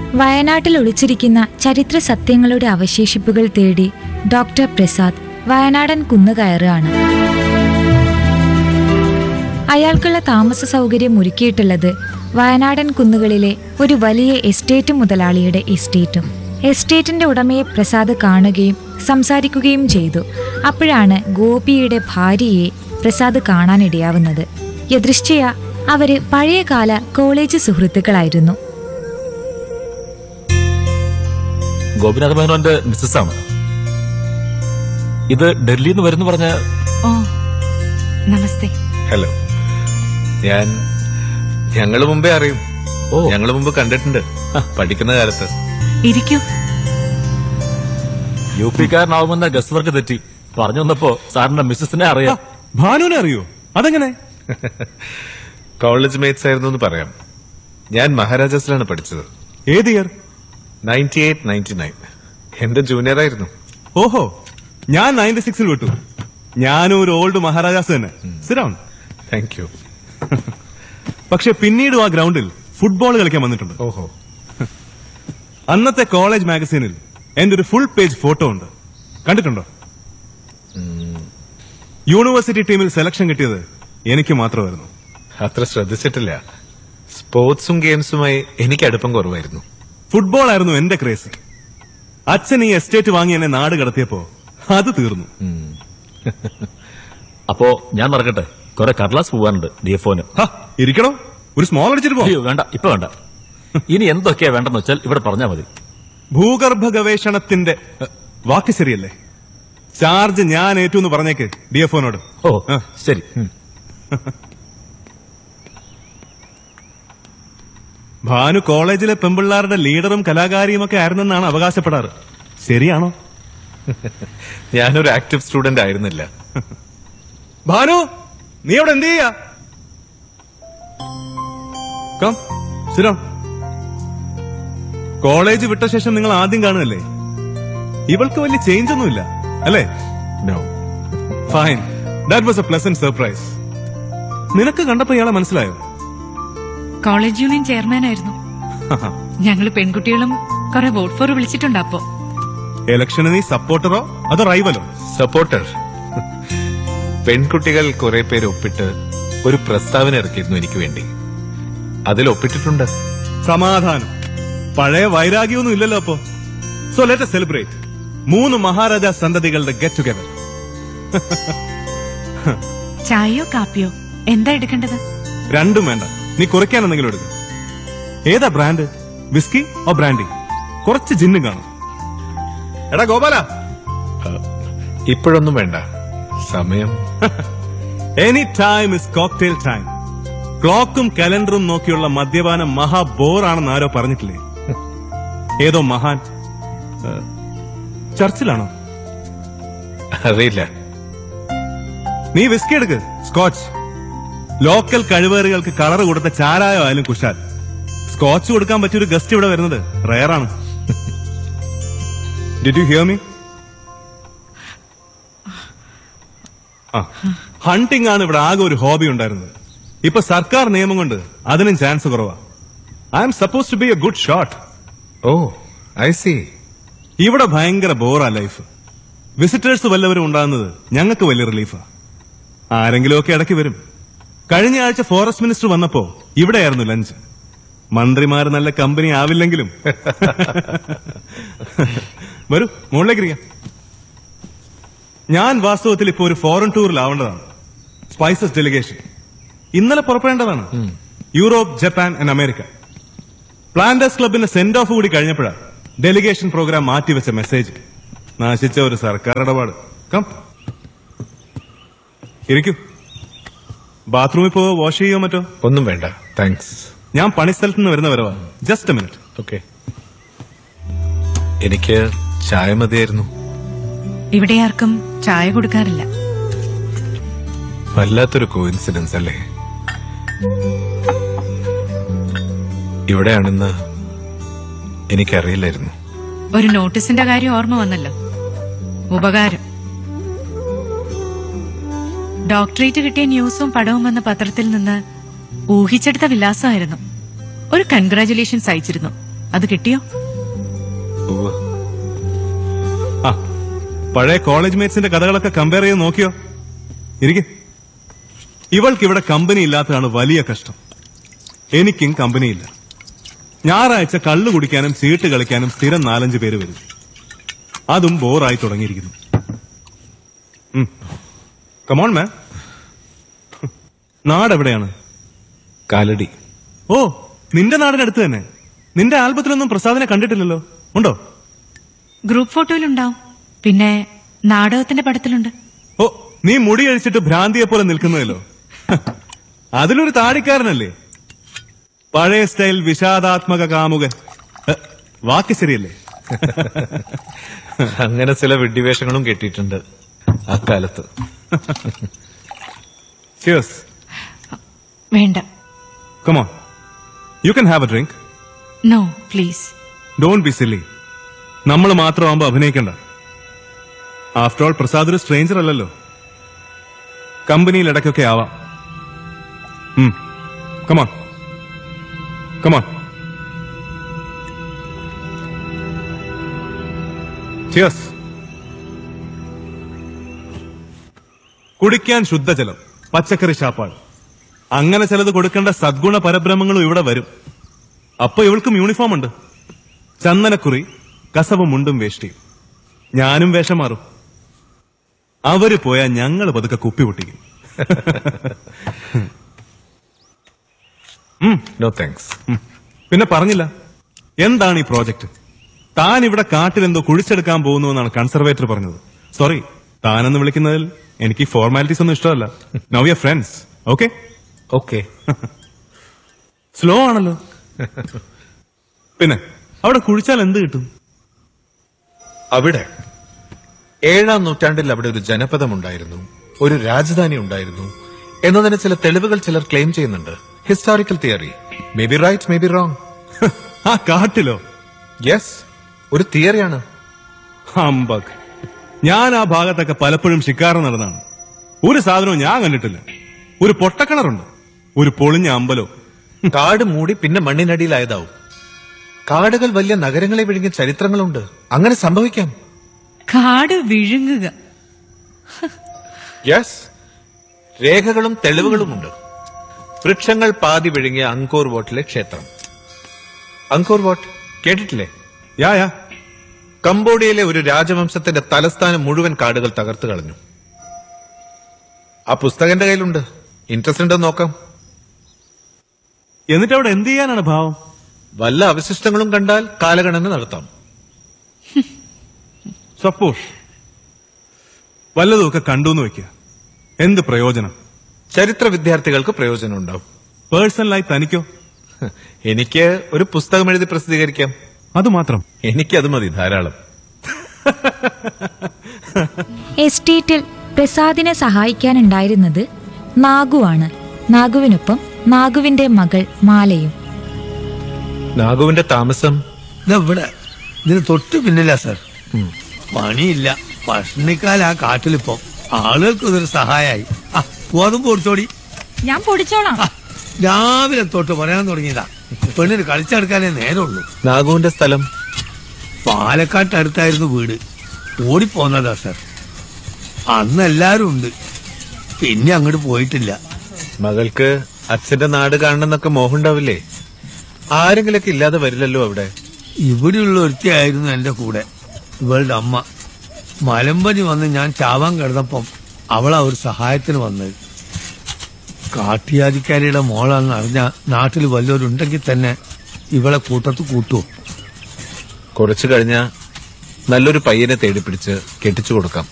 വയനാട്ടിൽ ഒളിച്ചിരിക്കുന്ന ചരിത്ര സത്യങ്ങളുടെ അവശേഷിപ്പുകൾ തേടി ഡോക്ടർ പ്രസാദ് വയനാടൻ കുന്നു കയറുകയാണ് അയാൾക്കുള്ള താമസ സൗകര്യം ഒരുക്കിയിട്ടുള്ളത് വയനാടൻ കുന്നുകളിലെ ഒരു വലിയ എസ്റ്റേറ്റ് മുതലാളിയുടെ എസ്റ്റേറ്റും എസ്റ്റേറ്റിന്റെ ഉടമയെ പ്രസാദ് കാണുകയും സംസാരിക്കുകയും ചെയ്തു അപ്പോഴാണ് ഗോപിയുടെ ഭാര്യയെ പ്രസാദ് കാണാനിടയാവുന്നത് യദൃശ്ചയ അവര് പഴയകാല കോളേജ് സുഹൃത്തുക്കളായിരുന്നു ഗോപിനാഥ മേനോന്റെ മിസ്സസ് ആണ് ഇത് ഡൽഹിയിൽ നിന്ന് വരുന്നു പറഞ്ഞ ഓ നമസ്തേ ഹലോ ഞാൻ ഞങ്ങള് മുമ്പേ അറിയും ഓ. ഞങ്ങള് മുമ്പ് കണ്ടിട്ടുണ്ട് പഠിക്കുന്ന കാലത്ത് ഇരിക്കൂ യു പിക്കാരനാവുമെന്ന ഗസ് വർക്ക് തെറ്റി പറഞ്ഞു വന്നപ്പോ സാറിന്റെ മിസ്സസിനെ അറിയാം ഭാനുവിനെ അറിയോ അതെങ്ങനെ കോളേജ് മേറ്റ്സ് ആയിരുന്നു എന്ന് പറയാം ഞാൻ മഹാരാജാസിലാണ് പഠിച്ചത് ഏത് year ninety eight ninety nine എന്റെ ജൂനിയർ ആയിരുന്നു ഓഹോ ഞാൻ നയൻറ്റി സിക്സിൽ വിട്ടു ഞാനും ഒരു ഓൾഡ് മഹാരാജാസ് തന്നെ സിറൗൺ താങ്ക് യു പക്ഷെ പിന്നീടും ആ ഗ്രൗണ്ടിൽ ഫുട്ബോൾ കളിക്കാൻ വന്നിട്ടുണ്ട് ഓഹോ അന്നത്തെ കോളേജ് മാഗസീനിൽ എന്റെ ഒരു ഫുൾ പേജ് ഫോട്ടോ ഉണ്ട് കണ്ടിട്ടുണ്ടോ യൂണിവേഴ്സിറ്റി ടീമിൽ സെലക്ഷൻ കിട്ടിയത് എനിക്ക് മാത്രമായിരുന്നു അത്ര ശ്രദ്ധിച്ചിട്ടില്ല സ്പോർട്സും ഗെയിംസുമായി എനിക്ക് അടുപ്പം കുറവായിരുന്നു ഫുട്ബോൾ ആയിരുന്നു എന്റെ ക്രേസ് അച്ഛൻ ഈ എസ്റ്റേറ്റ് വാങ്ങി എന്നെ നാട് കടത്തിയപ്പോ അത് തീർന്നു അപ്പോ ഞാൻ നടക്കട്ടെ കുറെ കടലാസ് പോവാനുണ്ട് ഡി എഫ് ഹ, ഇരിക്കണോ ഒരു സ്മോൾ അടിച്ചിട്ട് പോ അയ്യോ വേണ്ട ഇപ്പൊ വേണ്ട ഇനി എന്തൊക്കെയാ വേണ്ടെന്ന് വെച്ചാൽ ഇവിടെ പറഞ്ഞാൽ മതി ഭൂഗർഭ ഗവേഷണത്തിന്റെ അ, വാക്ക് ശരിയല്ലേ ചാർജ് ഞാൻ ഏറ്റു എന്ന് പറഞ്ഞേക്ക് ഡി എഫ് ഒനോട് ഓ ശരി ഭാനു കോളേജിലെ പെമ്പിള്ളാരുടെ ലീഡറും കലാകാരിയും ഒക്കെ ആയിരുന്നെന്നാണ് അവകാശപ്പെടാറ് ശരിയാണോ ഞാനൊരു ആക്റ്റീവ് സ്റ്റുഡന്റ് ആയിരുന്നില്ല ഭാനു നീ അവിടെ എന്ത് ചെയ്യാ കം ശരി കോളേജ് വിട്ട ശേഷം നിങ്ങൾ ആദ്യം കാണുകയല്ലേ ഇവൾക്ക് വലിയ ചേഞ്ച് ഒന്നുമില്ല അല്ലേ no fine that was a pleasant surprise നിനക്ക് കണ്ടപ്പോ ഇയാളെ മനസ്സിലായോ കോളേജ് യൂണിയൻ ചെയർമാനായിരുന്നു ഞങ്ങള് പെൺകുട്ടികളും കുറെ വോട്ട് ഫോർ വിളിച്ചിട്ടുണ്ട് അപ്പോ ഇലക്ഷന് നീ സപ്പോർട്ടറോ അതോ റൈവലോ സപ്പോർട്ടർ പെൺകുട്ടികൾ കുറെ പേര് ഒപ്പിട്ട് ഒരു പ്രസ്താവന ഇറക്കിയിരുന്നു എനിക്ക് വേണ്ടി അതിൽ ഒപ്പിട്ടിട്ടുണ്ട് സമാധാനം പഴയ വൈരാഗ്യമൊന്നും ഇല്ലല്ലോ അപ്പോ സോ ലെറ്റ് സെലിബ്രേറ്റ് മൂന്ന് മഹാരാജ സന്തതികളുടെ ഗെറ്റ് ടുഗദർ ചായയോ കാപ്പിയോ എന്താ എടുക്കേണ്ടത് രണ്ടും വേണ്ട നീ കുറയ്ക്കാൻ എന്തെങ്കിലും എടുക്കും ഏതാ ബ്രാൻഡ് വിസ്കി ഓ ബ്രാൻഡി കുറച്ച് ജിന്നും കാണും എടാ ഗോപാല ഇപ്പോഴൊന്നും വേണ്ട സമയം any time is cocktail time ക്ലോക്കും കലണ്ടറും നോക്കിയുള്ള മദ്യപാനം മഹാ ബോറാണെന്ന് ആരോ പറഞ്ഞിട്ടില്ലേ ഏതോ മഹാൻ ഏ, ചർച്ചിലാണോ അറിയില്ല നീ വിസ്കി എടുക്ക് സ്കോച്ച് ലോക്കൽ കഴിവേറുകൾക്ക് കളർ കൊടുത്ത ചാരായോ ആയാലും കുശാൽ സ്കോച്ച് കൊടുക്കാൻ പറ്റിയ ഒരു ഗസ്റ്റ് ഇവിടെ വരുന്നത് റയറാണ് did you hear me ah hunting ആണ് ഇവിടെ ആകെ ഒരു ഹോബി ഉണ്ടായിരുന്നത് ഇപ്പൊ സർക്കാർ നിയമം കൊണ്ട് അതിനും ചാൻസ് കുറവാ I'm supposed to be a good shot oh I see ഇവിടെ ഭയങ്കര ബോറാ ലൈഫ് വിസിറ്റേഴ്സ് വല്ലവരും ഉണ്ടാകുന്നത് ഞങ്ങൾക്ക് വലിയ റിലീഫാ ആരെങ്കിലുമൊക്കെ ഇടയ്ക്ക് വരും കഴിഞ്ഞ ആഴ്ച ഫോറസ്റ്റ് മിനിസ്റ്റർ വന്നപ്പോ ഇവിടെയായിരുന്നു ലഞ്ച് മന്ത്രിമാർ നല്ല കമ്പനി ആവില്ലെങ്കിലും വരൂ മുകളിലേക്ക് ഇരിക്കാം ഞാൻ വാസ്തവത്തിൽ ഇപ്പോ ഒരു ഫോറിൻ ടൂറിലാവേണ്ടതാണ് സ്പൈസസ് ഡെലിഗേഷൻ ഇന്നലെ പുറപ്പെടേണ്ടതാണ് Europe Japan and America planters ക്ലബിന്റെ സെൻഡ് ഓഫ് കൂടി കഴിഞ്ഞപ്പോഴാണ് ഡെലിഗേഷൻ പ്രോഗ്രാം മാറ്റിവെച്ച മെസ്സേജ് നാശിച്ച ഒരു സർക്കാർ ഇടപാട് കം ഇരിക്കൂ ബാത്റൂമിൽ പോവോ വാഷ് ചെയ്യോ മറ്റോ ഒന്നും വേണ്ട താങ്ക്സ് ഞാൻ പണിസ്ഥലത്ത് നിന്ന് വരുന്ന വരവാ ജസ്റ്റ് എ മിനിറ്റ് ഓക്കെ എനിക്ക് ചായ മതിയായിരുന്നു ഇവിടെ ആർക്കും ചായ കൊടുക്കാറില്ല വല്ലാത്തൊരു കോയിൻസിഡൻസ് അല്ലേ ഇവിടെയാണെന്ന് എനിക്കറിയില്ലായിരുന്നു ഒരു നോട്ടീസിന്റെ കാര്യം ഓർമ്മ വന്നല്ലോ ഉപകാരം ഡോക്ടറേറ്റ് കിട്ടിയ ന്യൂസും പടവും വന്ന പത്രത്തിൽ നിന്ന് ഊഹിച്ചെടുത്ത വിലാസമായിരുന്നു ഒരു കൺഗ്രാചുലേഷൻസ് അയച്ചിരുന്നു അത് കിട്ടിയോ ഉവ്വ്. ആ പഴയ കോളേജ് മേറ്റ്സിന്റെ കഥകളൊക്കെ കമ്പയർ ചെയ്ത് നോക്കിയോ ഇരിക്കെ ഇവൾക്ക് ഇവിടെ കമ്പനി ഇല്ലാത്തതാണ് വലിയ കഷ്ടം എനിക്കും കമ്പനിയില്ല ഞായറാഴ്ച കള്ളു കുടിക്കാനും ചീട്ട് കളിക്കാനും സ്ഥിരം നാലഞ്ച് പേര് വരും അതും ബോറായി തുടങ്ങിയിരിക്കുന്നു കമോൺ മാം നാടെവിടെയാണ് കാലടി ഓ നിന്റെ നാടിനടുത്ത് തന്നെ നിന്റെ ആൽബത്തിലൊന്നും പ്രസാദിനെ കണ്ടിട്ടില്ലല്ലോ ഉണ്ടോ ഗ്രൂപ്പ് ഫോട്ടോയിലുണ്ടാവും പിന്നെ നാടകത്തിന്റെ പടത്തിലുണ്ട് ഓ നീ മുടി കഴിച്ചിട്ട് ഭ്രാന്തിയെ പോലെ നിൽക്കുന്നതല്ലോ അതിലൊരു താടിക്കാരനല്ലേ പഴയ സ്റ്റൈൽ വിഷാദാത്മക കാമുകൻ ഹ, വാക്ക് ശരിയല്ലേ അങ്ങനെ ചില വിഡ്ഢിവേഷങ്ങളും കെട്ടിയിട്ടുണ്ട് അക്കാലത്ത് ചിയേഴ്സ് വേണ്ട come on you can have a drink no please don't be silly നമ്മൾ മാത്രമാകുമ്പോ അഭിനയിക്കണ്ട ആഫ്റ്റർ ഓൾ പ്രസാദ് ഒരു സ്ട്രേഞ്ചർ അല്ലല്ലോ കമ്പനിയിൽ ഇടയ്ക്കൊക്കെ ആവാം കമാൺ കമാൺ ചിയേഴ്സ് കുടിക്കാൻ ശുദ്ധജലം പച്ചക്കറി ശാപ്പാട് അങ്ങനെ ചിലത് കൊടുക്കേണ്ട സദ്ഗുണ പരബ്രഹ്മങ്ങളും ഇവിടെ വരും അപ്പൊ ഇവൾക്കും യൂണിഫോം ഉണ്ട് ചന്ദനക്കുറി കസവ് മുണ്ടും വേഷ്ടിയും ഞാനും വേഷം മാറും അവര് പോയാൽ ഞങ്ങൾ പതുക്കെ കുപ്പി പൊട്ടിക്കും നോ താങ്ക്സ് ഉം. പിന്നെ പറഞ്ഞില്ല എന്താണ് ഈ പ്രോജക്റ്റ് താൻ ഇവിടെ കാട്ടിലെന്തോ കുഴിച്ചെടുക്കാൻ പോകുന്നു എന്നാണ് കൺസർവേറ്റർ പറഞ്ഞത് സോറി താനെന്ന് വിളിക്കുന്നതിൽ എനിക്ക് ഫോർമാലിറ്റീസ് ഒന്നും ഇഷ്ടമല്ല now you're friends okay okay slow ആണല്ലോ പിന്നെ അവിടെ കുഴിച്ചാൽ എന്ത് കിട്ടും അവിടെ ഏഴാം നൂറ്റാണ്ടിൽ അവിടെ ഒരു ജനപദം ഉണ്ടായിരുന്നു ഒരു രാജധാനി ഉണ്ടായിരുന്നു എന്നതിന് ചില തെളിവുകൾ ചിലർ ക്ലെയിം ചെയ്യുന്നുണ്ട് historical theory may be right may be wrong ആ കാട്ടിലോ യെസ് ഒരു തിയറിയാണ് ഹംബക് ഞാൻ ആ ഭാഗത്തൊക്കെ പലപ്പോഴും ശിക്കാറ് നടന്നാണ് ഒരു സാധനവും ഞാൻ കണ്ടിട്ടില്ല ഒരു പൊട്ടക്കിണറുണ്ട് ഒരു പൊളിഞ്ഞ അമ്പലോ കാട് മൂടി പിന്നെ മണ്ണിനടിയിലായതാവും കാടുകൾ വലിയ നഗരങ്ങളെ വിഴുങ്ങിയ ചരിത്രങ്ങളുണ്ട് അങ്ങനെ സംഭവിക്കാം കാട് വിഴുങ്ങുക യെസ് രേഖകളും തെളിവുകളുമുണ്ട് വൃക്ഷങ്ങൾ പാതി വിഴുങ്ങിയ അങ്കോർ വോട്ടിലെ ക്ഷേത്രം അങ്കോർ വോട്ട് കേട്ടിട്ടില്ലേ യാ യാ കംബോഡിയയിലെ ഒരു രാജവംശത്തിന്റെ തലസ്ഥാനം മുഴുവൻ കാടുകൾ തകർത്തു കളഞ്ഞു ആ പുസ്തകം എന്റെ കയ്യിലുണ്ട് ഇൻട്രസ്റ്റ് ഉണ്ടെന്ന് നോക്കാം എന്നിട്ട് അവിടെ എന്ത് ചെയ്യാനാണ് ഭാവം വല്ല അവശിഷ്ടങ്ങളും കണ്ടാൽ കാലഗണന നടത്താം സപ്പോസ് വല്ലതുമൊക്കെ കണ്ടു എന്ന് വെക്കുക എന്ത് പ്രയോജനം ചരിത്ര വിദ്യാർത്ഥികൾക്ക് പ്രയോജനം ഉണ്ടാവും പേഴ്സണലായി തനിക്കോ എനിക്ക് ഒരു പുസ്തകം എഴുതി പ്രസിദ്ധീകരിക്കാം അത് മാത്രം എനിക്കത് മതി ധാരാളം എസ്റ്റേറ്റിൽ പ്രസാദിനെ സഹായിക്കാനുണ്ടായിരുന്നത് നാഗുവാണ് നാഗുവിനൊപ്പം നാഗുവിന്റെ മകൾ മാലയും നാഗുവിന്റെ താമസം ഇതാ ഇവിടെ ഇതിന് തൊട്ട് പിന്നില്ല സർ പണിയില്ല പഷ്ണിക്കാല ആ കാട്ടിലിപ്പം ആളുകൾക്ക് ഇതൊരു സഹായായി ആ ഗോതമ്പ് പൊടിച്ചോടി ഞാൻ പൊടിച്ചോളാം ആ, രാവിലെ തൊട്ട് പറയാൻ തുടങ്ങിയതാ പെണ്ണിന് കളിച്ചെടുക്കാനേ നേരമുള്ളൂ നാഗുവിന്റെ സ്ഥലം പാലക്കാട്ട് അടുത്തായിരുന്നു വീട് ഓടിപ്പോന്നതാ സർ അന്ന് എല്ലാരും ഉണ്ട് പിന്നെ അങ്ങോട്ട് പോയിട്ടില്ല മകൾക്ക് അച്ഛന്റെ നാട് കാണണമെന്നൊക്കെ മോഹമുണ്ടാവില്ലേ ആരെങ്കിലൊക്കെ ഇല്ലാതെ വരില്ലല്ലോ അവിടെ ഇവിടെയുള്ള ഒരുത്തിയായിരുന്നു എന്റെ കൂടെ ഇവളുടെ അമ്മ മലമ്പനി വന്ന് ഞാൻ ചാവാൻ കിടന്നപ്പം അവളാ ഒരു സഹായത്തിന് വന്നത് കാട്ടിയാദിക്കാരിയുടെ മോളാന്ന് അറിഞ്ഞ നാട്ടിൽ വല്ലവരുണ്ടെങ്കിൽ തന്നെ ഇവളെ കൂട്ടത്ത് കൂട്ടുവോ കുറച്ചു കഴിഞ്ഞ നല്ലൊരു പയ്യനെ തേടി പിടിച്ച് കെട്ടിച്ചു കൊടുക്കാം